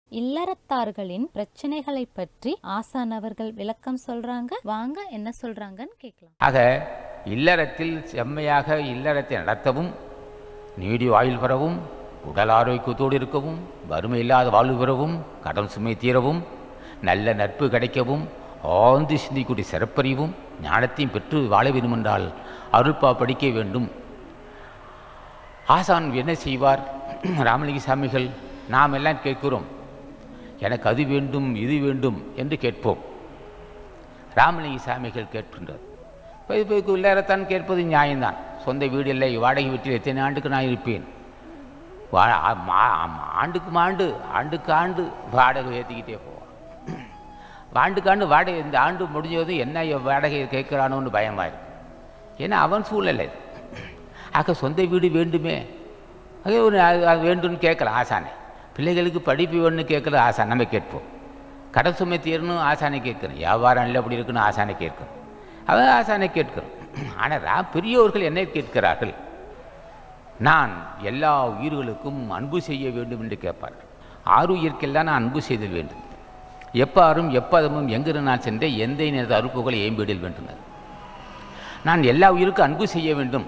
இல்லறத்தார்களின் பிரச்சனைகளை பற்றி ஆசான் அவர்கள் விளக்கம் சொல்றாங்க வாங்க என்ன சொல்றாங்கன்னு கேட்கலாம் ஆக இல்லறத்தில் செம்மையாக இல்லறத்தை நடத்தவும் நீடி ஆயுள் பெறவும் உடல் ஆரோக்கியத்தோடு இருக்கவும் வறுமை இல்லாத வாழ்வு பெறவும் கடன் சுமை தீரவும் நல்ல நட்பு கிடைக்கவும் ஆழ்ந்து சிந்திக்கூடிய சிறப்பறிவும் ஞானத்தையும் பெற்று வாழ வேண்டுமென்றால் அருள்பா படிக்க வேண்டும் ஆசான் என்ன செய்வார் ராமலிங்க சாமிகள் நாம் எல்லாம் கேட்கிறோம் எனக்கு அது வேண்டும் இது வேண்டும் என்று கேட்போம் ராமலிங்க சாமிகள் கேட்கின்றார் இப்போ இப்போ இல்லறத்தான் கேட்பது நியாயம்தான் சொந்த வீடு இல்லை வாடகை வீட்டில் எத்தனை ஆண்டுக்கு நான் இருப்பேன் வா ஆ- மா- ஆமா, ஆண்டுக்கு ஆண்டு ஆண்டுக்கு ஆண்டு வாடகை ஏற்றிக்கிட்டே போவான் ஆண்டுக்கு ஆண்டு வாடகை இந்த ஆண்டு முடிஞ்சதும் என்ன வாடகை கேட்குறானோன்னு பயமாக இருக்கு ஏன்னா அவன் சூழ்நிலை இது. ஆக சொந்த வீடு வேண்டுமே அது ஒரு அது அது வேண்டும்னு கேட்கலாம் ஆசானே பிள்ளைகளுக்கு படிப்பு வேணும்னு கேட்குறது ஆசான் நம்ம கேட்போம் கடன் சுமை தீரணும் ஆசானை கேட்குறோம் வியாபாரம் இல்லை அப்படி இருக்குன்னு ஆசானை கேட்கணும் அவன் ஆசானை கேட்கிறோம் ஆனால் ரா பெரியோர்கள் என்ன கேட்கிறார்கள் நான் எல்லா உயிர்களுக்கும் அன்பு செய்ய வேண்டும் என்று கேட்பார்கள் ஆறு உயிர்க்கெல்லாம் நான் அன்பு செய்தல் வேண்டும் எப்பாரும் எப்பதமும் எங்கிரு நான் சென்றே எந்த நேரத்து அறுப்புகளை ஏம்பிடில் வேண்டுனர் நான் எல்லா உயிருக்கும் அன்பு செய்ய வேண்டும்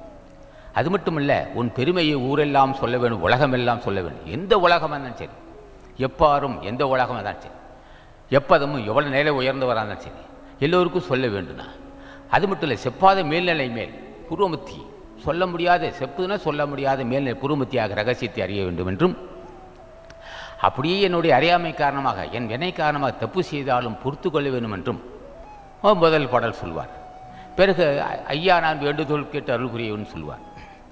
அது மட்டுமல்ல உன் பெருமையை ஊரெல்லாம் சொல்ல வேண்டும் உலகமெல்லாம் சொல்ல வேண்டும் எந்த உலகமாக இருந்தாலும் சரி எப்பாரும் எந்த உலகமாக இருந்தாலும் சரி எப்பதமும் எவ்வளோ நிலை உயர்ந்தவராக இருந்தாலும் சரி எல்லோருக்கும் சொல்ல வேண்டும்னா அது மட்டும் இல்லை செப்பாத மேல்நிலை மேல் புருவமத்தி சொல்ல முடியாத செப்புதுன்னா சொல்ல முடியாத மேல்நிலை புருவமத்தியாக ரகசியத்தை அறிய வேண்டும் என்றும் அப்படியே என்னுடைய அறியாமை காரணமாக என் வினை காரணமாக தப்பு செய்தாலும் பொறுத்து கொள்ள வேண்டும் என்றும் அவர் முதல் பாடல் சொல்வார் பிறகு "ஐ- ஐயா நான் வேண்டுதோல் கேட்டு அருள் புரியவன் சொல்வார்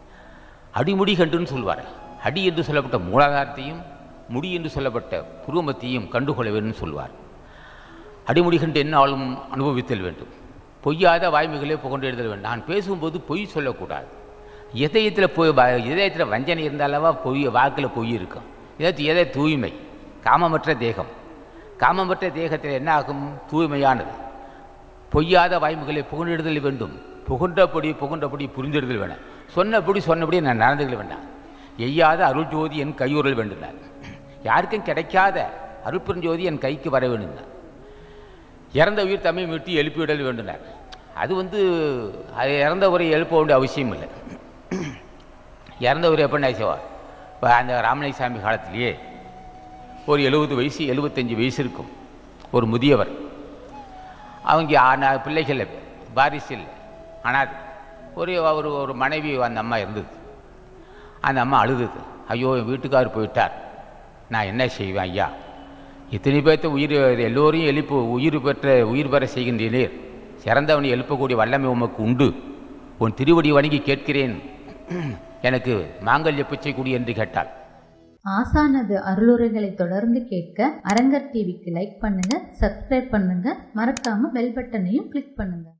அடிமுடி கண்டுன்னு சொல்வார் அடி என்று சொல்லப்பட்ட மூலாதாரத்தையும் முடி என்று சொல்லப்பட்ட புருவமத்தையும் கண்டுகொள்ள வேண்டும் சொல்வார் அடிமுடி கண்டு என்ன ஆளும் அனுபவித்தல் வேண்டும் பொய்யாத வாய்மைகளே புகண்டு எழுதல் வேண்டும் நான் பேசும்போது பொய் சொல்லக்கூடாது இதயத்தில் பொய் வ- இதயத்தில் வஞ்சனை இருந்தாலவா பொய் வாக்கில் பொய் இருக்கும் இதயத்து எதை தூய்மை காமமற்ற தேகம் காமமற்ற தேகத்தில் என்ன ஆகும் தூய்மையானது பொய்யாத வாய்மைகளை புகழ்ந்தெடுதல் வேண்டும் புகுண்டபடி புகுண்டபடி புரிந்தெடுதல் வேண்டாம் சொன்னபடி சொன்னபடி நான் நடந்துகள் வேண்டாம் எய்யாத அருள் ஜோதி என் கையுறல் வேண்டுனார் யாருக்கும் கிடைக்காத அருட்பெருஞ்சோதி என் கைக்கு வர வேண்டுனார் இறந்த உயிர் தம்மை மீட்டி எழுப்பிவிடல் வேண்டுனார் அது வந்து அது இறந்தவரை எழுப்ப வேண்டிய அவசியம் இல்லை இறந்தவர் எப்படி செய்வார் இப்போ அந்த ராமலிங்க சாமி காலத்திலேயே ஒரு எழுபது வயசு எழுபத்தஞ்சு வயசு இருக்கும் ஒரு முதியவர் அவங்க ஆனா பிள்ளைகள் இல்லை, வாரிசு இல்லை ஆனால் ஒரு ஒரு ஒரு மனைவி அந்த அம்மா இருந்தது அந்த அம்மா அழுதுது ஐயோ என் வீட்டுக்காரர் போயிட்டார் நான் என்ன செய்வேன் ஐயா இத்தனை பேர்த்த உயிர் எல்லோரையும் எழுப்பு உயிர் பெற்ற உயிர் பெற செய்கின்றீர் சிறந்தவனை எழுப்பக்கூடிய வல்லமை உமக்கு உண்டு உன் திருவடி வணங்கி கேட்கிறேன் எனக்கு மாங்கல்ய பிச்சை குடி என்று கேட்டாள் ஆசானது அருளுரைகளை தொடர்ந்து கேட்க அரங்கர் டிவிக்கு லைக் பண்ணுங்க சப்ஸ்கிரைப் பண்ணுங்க மறக்காம பெல் பட்டனையும் கிளிக் பண்ணுங்க